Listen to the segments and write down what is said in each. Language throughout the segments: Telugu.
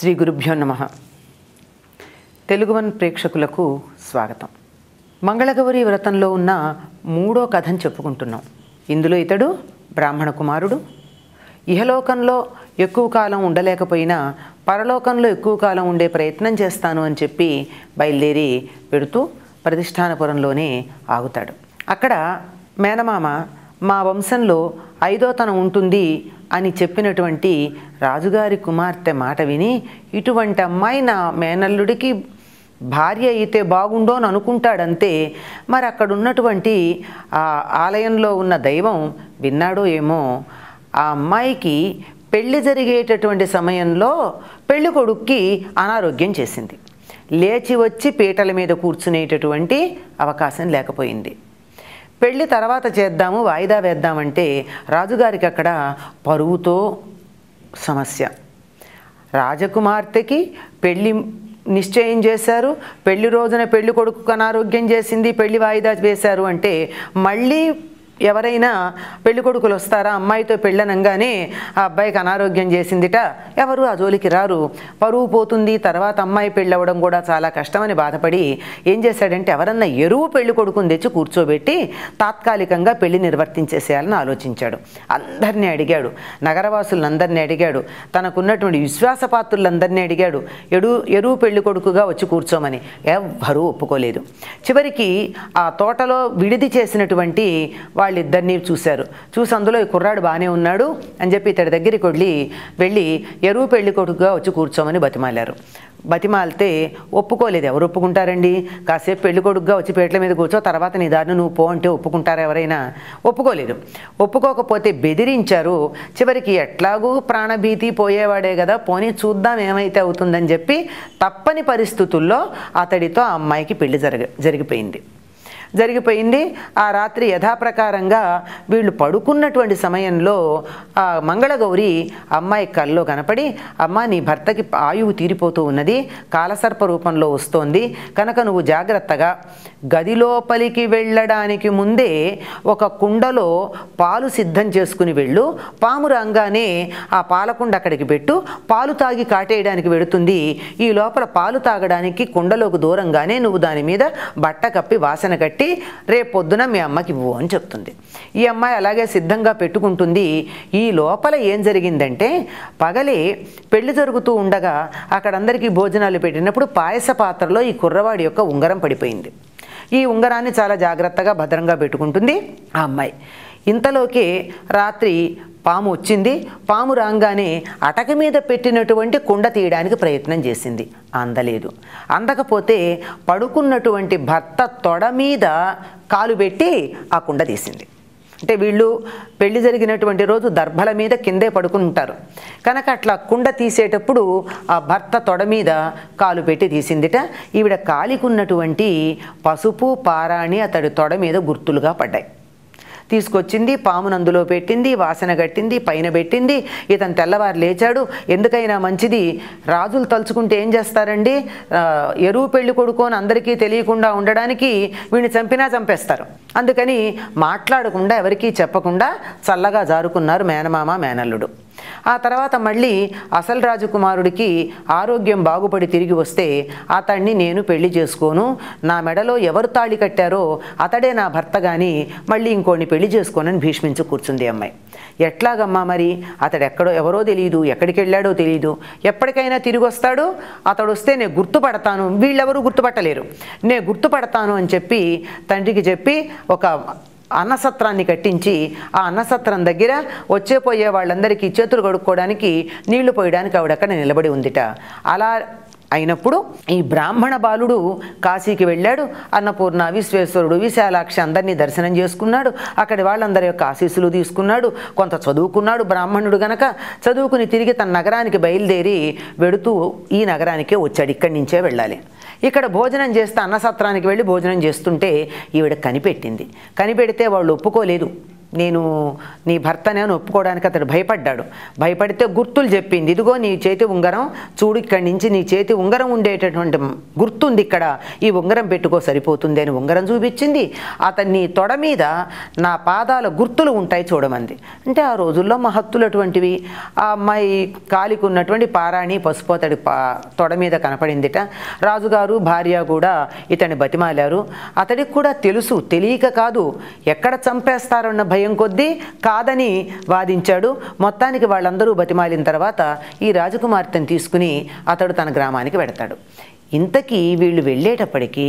శ్రీ గురుభ్యో నమ తెలుగువన్ ప్రేక్షకులకు స్వాగతం మంగళగౌరి వ్రతంలో ఉన్న మూడో కథను చెప్పుకుంటున్నాం ఇందులో ఇతడు బ్రాహ్మణ కుమారుడు ఇహలోకంలో ఎక్కువ కాలం ఉండలేకపోయినా పరలోకంలో ఎక్కువ కాలం ఉండే ప్రయత్నం చేస్తాను అని చెప్పి బయలుదేరి పెడుతూ ప్రతిష్టానపురంలోనే ఆగుతాడు అక్కడ మేనమామ మా వంశంలో ఐదో తనం ఉంటుంది అని చెప్పినటువంటి రాజుగారి కుమార్తె మాట విని ఇటువంటి అమ్మాయి నా మేనల్లుడికి భార్య అయితే బాగుండో అని అనుకుంటాడంతే మరి అక్కడ ఉన్నటువంటి ఆ ఆలయంలో ఉన్న దైవం విన్నాడో ఏమో ఆ అమ్మాయికి పెళ్లి జరిగేటటువంటి సమయంలో పెళ్లి కొడుక్కి అనారోగ్యం చేసింది లేచి వచ్చి పీటల మీద కూర్చునేటటువంటి అవకాశం లేకపోయింది పెళ్లి తర్వాత చేద్దాము వాయిదా వేద్దామంటే రాజుగారికి అక్కడ పరువుతో సమస్య రాజకుమార్తెకి పెళ్లి నిశ్చయం చేశారు పెళ్లి రోజున పెళ్లి కొడుకు అనారోగ్యం చేసింది పెళ్లి వాయిదా వేశారు అంటే మళ్ళీ ఎవరైనా పెళ్లి కొడుకులు వస్తారా అమ్మాయితో పెళ్ళనంగానే ఆ అబ్బాయికి అనారోగ్యం చేసిందిట ఎవరు ఆ జోలికి రారు పరువు పోతుంది తర్వాత అమ్మాయి పెళ్ళి అవ్వడం కూడా చాలా కష్టమని బాధపడి ఏం చేశాడంటే ఎవరన్నా ఎరువు పెళ్లి కొడుకుని తెచ్చి కూర్చోబెట్టి తాత్కాలికంగా పెళ్లి నిర్వర్తించేసేయాలని ఆలోచించాడు అందరినీ అడిగాడు నగరవాసులందరినీ అడిగాడు తనకున్నటువంటి విశ్వాసపాత్రులందరినీ అడిగాడు ఎడు ఎరువు పెళ్లి కొడుకుగా వచ్చి కూర్చోమని ఎవ్వరూ ఒప్పుకోలేదు చివరికి ఆ తోటలో విడిది చేసినటువంటి వాళ్ళిద్దరినీ చూశారు చూసి అందులో ఈ కుర్రాడు బాగానే ఉన్నాడు అని చెప్పి ఇతడి దగ్గరికి వెళ్ళి వెళ్ళి ఎరువు పెళ్లి కొడుకుగా వచ్చి కూర్చోమని బతిమాలారు బతిమాలితే ఒప్పుకోలేదు ఎవరు ఒప్పుకుంటారండి కాసేపు పెళ్లి కొడుకుగా వచ్చి పేట్ల మీద కూర్చో తర్వాత నీ దారిని నువ్వు పో అంటే ఒప్పుకుంటారా ఎవరైనా ఒప్పుకోలేదు ఒప్పుకోకపోతే బెదిరించారు చివరికి ఎట్లాగూ ప్రాణభీతి పోయేవాడే కదా పోనీ చూద్దాం ఏమైతే అవుతుందని చెప్పి తప్పని పరిస్థితుల్లో అతడితో ఆ అమ్మాయికి పెళ్లి జరగ జరిగిపోయింది జరిగిపోయింది ఆ రాత్రి యథాప్రకారంగా వీళ్ళు పడుకున్నటువంటి సమయంలో ఆ మంగళగౌరి అమ్మాయి కల్లో కనపడి అమ్మ నీ భర్తకి ఆయువు తీరిపోతూ ఉన్నది కాలసర్ప రూపంలో వస్తోంది కనుక నువ్వు జాగ్రత్తగా గది లోపలికి వెళ్ళడానికి ముందే ఒక కుండలో పాలు సిద్ధం చేసుకుని వెళ్ళు పాము రాగానే ఆ పాలకుండ అక్కడికి పెట్టు పాలు తాగి కాటేయడానికి వెడుతుంది ఈ లోపల పాలు తాగడానికి కుండలోకి దూరంగానే నువ్వు దాని మీద బట్ట కప్పి వాసన కట్టి రేపొద్దున మీ అమ్మకి ఇవ్వు అని చెప్తుంది ఈ అమ్మాయి అలాగే సిద్ధంగా పెట్టుకుంటుంది ఈ లోపల ఏం జరిగిందంటే పగలే పెళ్లి జరుగుతూ ఉండగా అక్కడ అందరికీ భోజనాలు పెట్టినప్పుడు పాయస పాత్రలో ఈ కుర్రవాడి యొక్క ఉంగరం పడిపోయింది ఈ ఉంగరాన్ని చాలా జాగ్రత్తగా భద్రంగా పెట్టుకుంటుంది ఆ అమ్మాయి ఇంతలోకే రాత్రి పాము వచ్చింది పాము రాగానే అటక మీద పెట్టినటువంటి కుండ తీయడానికి ప్రయత్నం చేసింది అందలేదు అందకపోతే పడుకున్నటువంటి భర్త తొడ మీద కాలు పెట్టి ఆ కుండ తీసింది అంటే వీళ్ళు పెళ్లి జరిగినటువంటి రోజు దర్భల మీద కిందే పడుకుని ఉంటారు కనుక అట్లా కుండ తీసేటప్పుడు ఆ భర్త తొడ మీద కాలు పెట్టి తీసిందిట ఈవిడ కాలికున్నటువంటి పసుపు పారాణి అతడి తొడ మీద గుర్తులుగా పడ్డాయి తీసుకొచ్చింది పామును అందులో పెట్టింది వాసన కట్టింది పైన పెట్టింది ఇతను తెల్లవారు లేచాడు ఎందుకైనా మంచిది రాజులు తలుచుకుంటే ఏం చేస్తారండి ఆ, ఎరువు పెళ్లి కొడుకు అని అందరికీ తెలియకుండా ఉండడానికి వీడిని చంపినా చంపేస్తారు అందుకని మాట్లాడకుండా ఎవరికీ చెప్పకుండా చల్లగా జారుకున్నారు మేనమామ మేనల్లుడు ఆ తర్వాత మళ్ళీ అసలు రాజకుమారుడికి ఆరోగ్యం బాగుపడి తిరిగి వస్తే అతన్ని నేను పెళ్లి చేసుకోను నా మెడలో ఎవరు తాళి కట్టారో అతడే నా భర్త కానీ మళ్ళీ ఇంకోడిని పెళ్లి చేసుకోనని భీష్మించి కూర్చుంది అమ్మాయి ఎట్లాగమ్మా మరి అతడు ఎక్కడో ఎవరో తెలియదు ఎక్కడికి వెళ్ళాడో తెలియదు ఎప్పటికైనా తిరిగి వస్తాడు అతడు వస్తే నేను గుర్తుపడతాను వీళ్ళెవరూ గుర్తుపట్టలేరు నేను గుర్తుపడతాను అని చెప్పి తండ్రికి చెప్పి ఒక అన్నసత్రాన్ని కట్టించి ఆ అన్నసత్రం దగ్గర వచ్చే పోయే వాళ్ళందరికీ చేతులు కడుక్కోవడానికి నీళ్లు పోయడానికి ఆవిడ అక్కడ నిలబడి ఉందిట అలా అయినప్పుడు ఈ బ్రాహ్మణ బాలుడు కాశీకి వెళ్ళాడు అన్నపూర్ణ విశ్వేశ్వరుడు విశాలాక్షి అందరినీ దర్శనం చేసుకున్నాడు అక్కడి వాళ్ళందరి యొక్క ఆశీస్సులు తీసుకున్నాడు కొంత చదువుకున్నాడు బ్రాహ్మణుడు గనక చదువుకుని తిరిగి తన నగరానికి బయలుదేరి వెడుతూ ఈ నగరానికే వచ్చాడు ఇక్కడి నుంచే వెళ్ళాలి ఇక్కడ భోజనం చేస్తే అన్నసత్రానికి వెళ్ళి భోజనం చేస్తుంటే ఈవిడ కనిపెట్టింది కనిపెడితే వాళ్ళు ఒప్పుకోలేదు నేను నీ భర్తనే అని ఒప్పుకోవడానికి అతడు భయపడ్డాడు భయపడితే గుర్తులు చెప్పింది ఇదిగో నీ చేతి ఉంగరం చూడు ఇక్కడి నుంచి నీ చేతి ఉంగరం ఉండేటటువంటి గుర్తుంది ఇక్కడ ఈ ఉంగరం పెట్టుకో సరిపోతుంది అని ఉంగరం చూపించింది అతన్ని తొడ మీద నా పాదాల గుర్తులు ఉంటాయి చూడమంది అంటే ఆ రోజుల్లో మహత్తులు అటువంటివి ఆ అమ్మాయి కాలికి ఉన్నటువంటి పారాణి పసుపు అతడి పా తొడ మీద కనపడిందిట రాజుగారు భార్య కూడా ఇతన్ని బతిమాలారు అతడికి కూడా తెలుసు తెలియక కాదు ఎక్కడ చంపేస్తారన్న భయం కొద్దీ కాదని వాదించాడు మొత్తానికి వాళ్ళందరూ బతిమాలిన తర్వాత ఈ రాజకుమార్తెను తీసుకుని అతడు తన గ్రామానికి వెడతాడు ఇంతకీ వీళ్ళు వెళ్ళేటప్పటికీ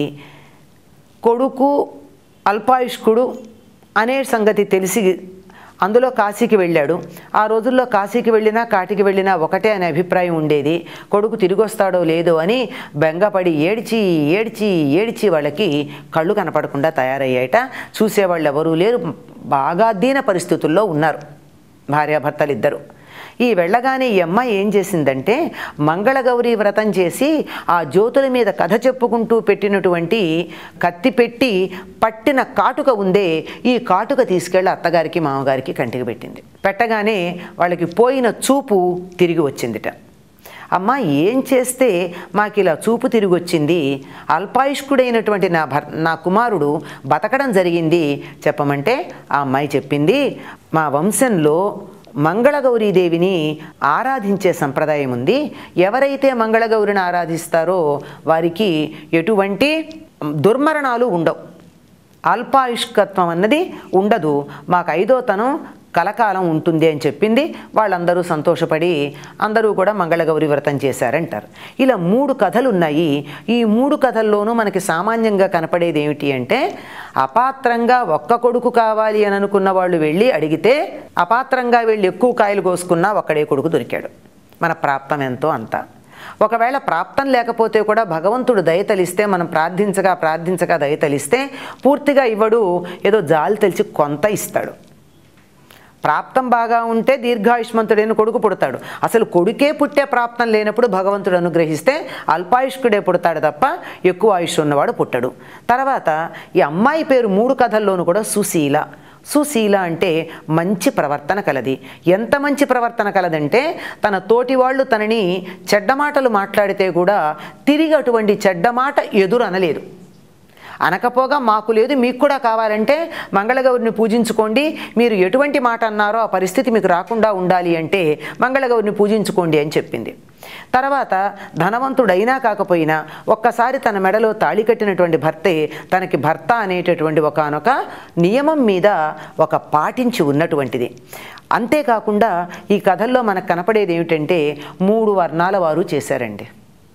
కొడుకు అల్పాయుష్కుడు అనే సంగతి తెలిసి అందులో కాశీకి వెళ్ళాడు ఆ రోజుల్లో కాశీకి వెళ్ళినా కాటికి వెళ్ళినా ఒకటే అనే అభిప్రాయం ఉండేది కొడుకు తిరిగి వస్తాడో లేదో అని బెంగపడి ఏడ్చి ఏడ్చి ఏడ్చి వాళ్ళకి కళ్ళు కనపడకుండా తయారయ్యాయట చూసేవాళ్ళు ఎవరూ లేరు బాగా దీన పరిస్థితుల్లో ఉన్నారు భార్యాభర్తలు ఇద్దరు ఈ వెళ్ళగానే ఈ అమ్మాయి ఏం చేసిందంటే మంగళగౌరి వ్రతం చేసి ఆ జ్యోతుల మీద కథ చెప్పుకుంటూ పెట్టినటువంటి కత్తి పెట్టి పట్టిన కాటుక ఉందే ఈ కాటుక తీసుకెళ్ళి అత్తగారికి మామగారికి కంటికి పెట్టింది పెట్టగానే వాళ్ళకి పోయిన చూపు తిరిగి వచ్చిందిట అమ్మ ఏం చేస్తే మాకు ఇలా చూపు తిరిగి వచ్చింది అల్పాయుష్కుడైనటువంటి నా భర్ నా కుమారుడు బతకడం జరిగింది చెప్పమంటే ఆ అమ్మాయి చెప్పింది మా వంశంలో మంగళగౌరీదేవిని ఆరాధించే సంప్రదాయం ఉంది ఎవరైతే మంగళగౌరిని ఆరాధిస్తారో వారికి ఎటువంటి దుర్మరణాలు ఉండవు అల్పాయుష్కత్వం అన్నది ఉండదు మాకు ఐదోతనం కలకాలం ఉంటుంది అని చెప్పింది వాళ్ళందరూ సంతోషపడి అందరూ కూడా మంగళగౌరి వ్రతం చేశారంటారు ఇలా మూడు కథలు ఉన్నాయి ఈ మూడు కథల్లోనూ మనకి సామాన్యంగా కనపడేది ఏమిటి అంటే అపాత్రంగా ఒక్క కొడుకు కావాలి అని అనుకున్న వాళ్ళు వెళ్ళి అడిగితే అపాత్రంగా వెళ్ళి ఎక్కువ కాయలు కోసుకున్నా ఒక్కడే కొడుకు దొరికాడు మన ప్రాప్తం ఎంతో అంతా ఒకవేళ ప్రాప్తం లేకపోతే కూడా భగవంతుడు దయతలిస్తే మనం ప్రార్థించగా ప్రార్థించగా దయతలిస్తే పూర్తిగా ఇవ్వడు ఏదో జాలి తెలిసి కొంత ఇస్తాడు ప్రాప్తం బాగా ఉంటే దీర్ఘాయుష్మంతుడైన కొడుకు పుడతాడు అసలు కొడుకే పుట్టే ప్రాప్తం లేనప్పుడు భగవంతుడు అనుగ్రహిస్తే అల్పాయుష్కుడే పుడతాడు తప్ప ఎక్కువ ఆయుష్ ఉన్నవాడు పుట్టడు తర్వాత ఈ అమ్మాయి పేరు మూడు కథల్లోనూ కూడా సుశీల సుశీల అంటే మంచి ప్రవర్తన కలది ఎంత మంచి ప్రవర్తన కలదంటే తన తోటి వాళ్ళు తనని చెడ్డ మాటలు మాట్లాడితే కూడా తిరిగి అటువంటి చెడ్డ మాట ఎదురు అనలేదు అనకపోగా మాకు లేదు మీకు కూడా కావాలంటే మంగళగౌరిని పూజించుకోండి మీరు ఎటువంటి మాట అన్నారో ఆ పరిస్థితి మీకు రాకుండా ఉండాలి అంటే మంగళగౌరిని పూజించుకోండి అని చెప్పింది తర్వాత ధనవంతుడైనా కాకపోయినా ఒక్కసారి తన మెడలో తాళి కట్టినటువంటి భర్తే తనకి భర్త అనేటటువంటి ఒకనొక నియమం మీద ఒక పాటించి ఉన్నటువంటిది అంతేకాకుండా ఈ కథల్లో మనకు కనపడేది ఏమిటంటే మూడు వర్ణాల వారు చేశారండి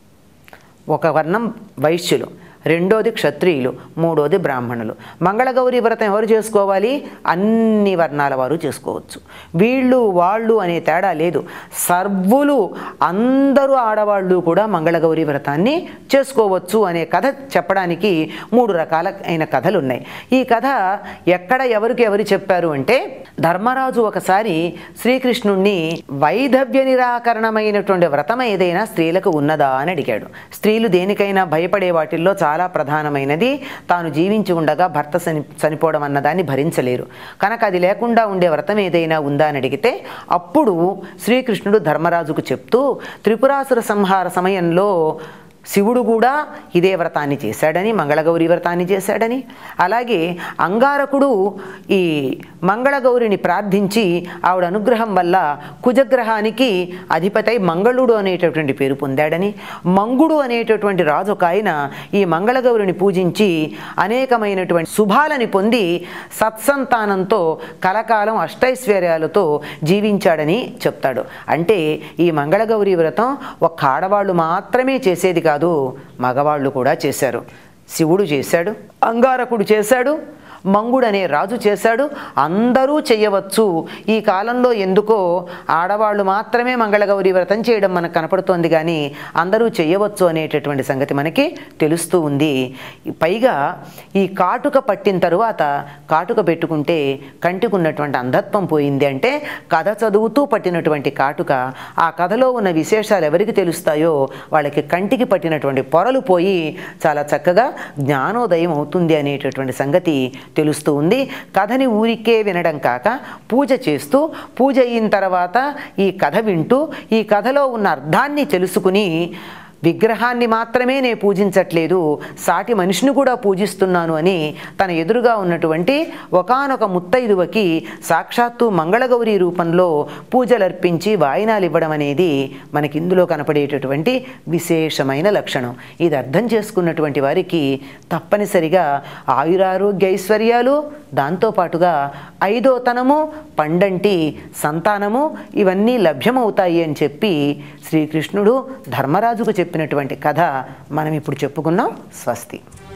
ఒక వర్ణం వైశ్యులు రెండోది క్షత్రియులు మూడోది బ్రాహ్మణులు మంగళగౌరి వ్రతం ఎవరు చేసుకోవాలి అన్ని వర్ణాల వారు చేసుకోవచ్చు వీళ్ళు వాళ్ళు అనే తేడా లేదు సర్వులు అందరూ ఆడవాళ్ళు కూడా మంగళగౌరి వ్రతాన్ని చేసుకోవచ్చు అనే కథ చెప్పడానికి మూడు రకాల అయిన కథలు ఉన్నాయి ఈ కథ ఎక్కడ ఎవరికి ఎవరు చెప్పారు అంటే ధర్మరాజు ఒకసారి శ్రీకృష్ణుణ్ణి వైధవ్య నిరాకరణమైనటువంటి వ్రతం ఏదైనా స్త్రీలకు ఉన్నదా అని అడిగాడు స్త్రీలు దేనికైనా భయపడే వాటిల్లో చాలా ప్రధానమైనది తాను జీవించి ఉండగా భర్త చని చనిపోవడం అన్నదాన్ని భరించలేరు కనుక అది లేకుండా ఉండే వ్రతం ఏదైనా ఉందా అని అడిగితే అప్పుడు శ్రీకృష్ణుడు ధర్మరాజుకు చెప్తూ త్రిపురాసుర సంహార సమయంలో శివుడు కూడా ఇదే వ్రతాన్ని చేశాడని మంగళగౌరి వ్రతాన్ని చేశాడని అలాగే అంగారకుడు ఈ మంగళగౌరిని ప్రార్థించి ఆవిడ అనుగ్రహం వల్ల కుజగ్రహానికి అధిపతి మంగళుడు అనేటటువంటి పేరు పొందాడని మంగుడు అనేటటువంటి రాజు ఒక ఆయన ఈ మంగళగౌరిని పూజించి అనేకమైనటువంటి శుభాలని పొంది సత్సంతానంతో కలకాలం అష్టైశ్వర్యాలతో జీవించాడని చెప్తాడు అంటే ఈ మంగళగౌరి వ్రతం ఒక్క ఆడవాళ్ళు మాత్రమే చేసేది కాదు మగవాళ్ళు కూడా చేశారు శివుడు చేశాడు అంగారకుడు చేశాడు మంగుడు అనే రాజు చేశాడు అందరూ చేయవచ్చు ఈ కాలంలో ఎందుకో ఆడవాళ్ళు మాత్రమే మంగళగౌరి వ్రతం చేయడం మనకు కనపడుతోంది కానీ అందరూ చేయవచ్చు అనేటటువంటి సంగతి మనకి తెలుస్తూ ఉంది పైగా ఈ కాటుక పట్టిన తరువాత కాటుక పెట్టుకుంటే కంటికి ఉన్నటువంటి అంధత్వం పోయింది అంటే కథ చదువుతూ పట్టినటువంటి కాటుక ఆ కథలో ఉన్న విశేషాలు ఎవరికి తెలుస్తాయో వాళ్ళకి కంటికి పట్టినటువంటి పొరలు పోయి చాలా చక్కగా జ్ఞానోదయం అవుతుంది అనేటటువంటి సంగతి తెలుస్తూ ఉంది కథని ఊరికే వినడం కాక పూజ చేస్తూ పూజ అయిన తర్వాత ఈ కథ వింటూ ఈ కథలో ఉన్న అర్థాన్ని తెలుసుకుని విగ్రహాన్ని మాత్రమే నేను పూజించట్లేదు సాటి మనిషిని కూడా పూజిస్తున్నాను అని తన ఎదురుగా ఉన్నటువంటి ఒకానొక ముత్తైదువకి సాక్షాత్తు మంగళగౌరి రూపంలో పూజలర్పించి వాయినాలు ఇవ్వడం అనేది మనకి ఇందులో కనపడేటటువంటి విశేషమైన లక్షణం ఇది అర్థం చేసుకున్నటువంటి వారికి తప్పనిసరిగా ఆయురారోగ్య ఐశ్వర్యాలు దాంతోపాటుగా ఐదోతనము పండంటి సంతానము ఇవన్నీ లభ్యమవుతాయి అని చెప్పి శ్రీకృష్ణుడు ధర్మరాజుకు చెప్పినటువంటి కథ మనం ఇప్పుడు చెప్పుకున్నాం స్వస్తి